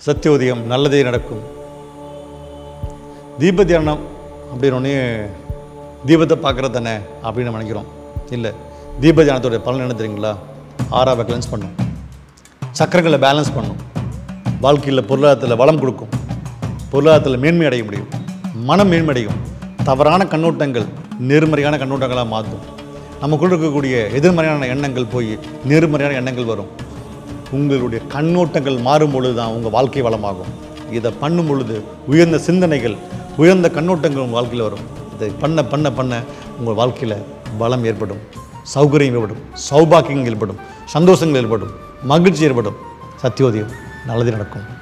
சத்தியோதயம் நல்லதே நடக்கும் தீப தியானம் அப்படின்னு ஒன்றே தீபத்தை பார்க்குறது தானே அப்படின்னு நம்ம நினைக்கிறோம் இல்லை தீப தியானத்தோடைய பலன் என்ன தெரியுங்களா ஆறாவை கிளென்ஸ் பண்ணும் சக்கரங்களை பேலன்ஸ் பண்ணும் வாழ்க்கையில் பொருளாதாரத்தில் வளம் கொடுக்கும் பொருளாதாரத்தில் மேன்மை அடைய முடியும் மனம் மேன்மையடையும் தவறான கண்ணோட்டங்கள் நேர்மறையான கண்ணோட்டங்களாக மாற்றும் நமக்குள்ள இருக்கக்கூடிய எதிர்மறையான எண்ணங்கள் போய் நேர்மறையான எண்ணங்கள் வரும் உங்களுடைய கண்ணோட்டங்கள் மாறும் பொழுது தான் உங்கள் வாழ்க்கை வளமாகும் இதை பண்ணும் பொழுது உயர்ந்த சிந்தனைகள் உயர்ந்த கண்ணோட்டங்கள் உங்கள் வாழ்க்கையில் வரும் இதை பண்ண பண்ண பண்ண உங்கள் வாழ்க்கையில் பலம் ஏற்படும் சௌகரியம் ஏற்படும் சௌபாக்கியம் ஏற்படும் சந்தோஷங்கள் ஏற்படும் மகிழ்ச்சி ஏற்படும் சத்தியோதயம் நல்லது நடக்கும்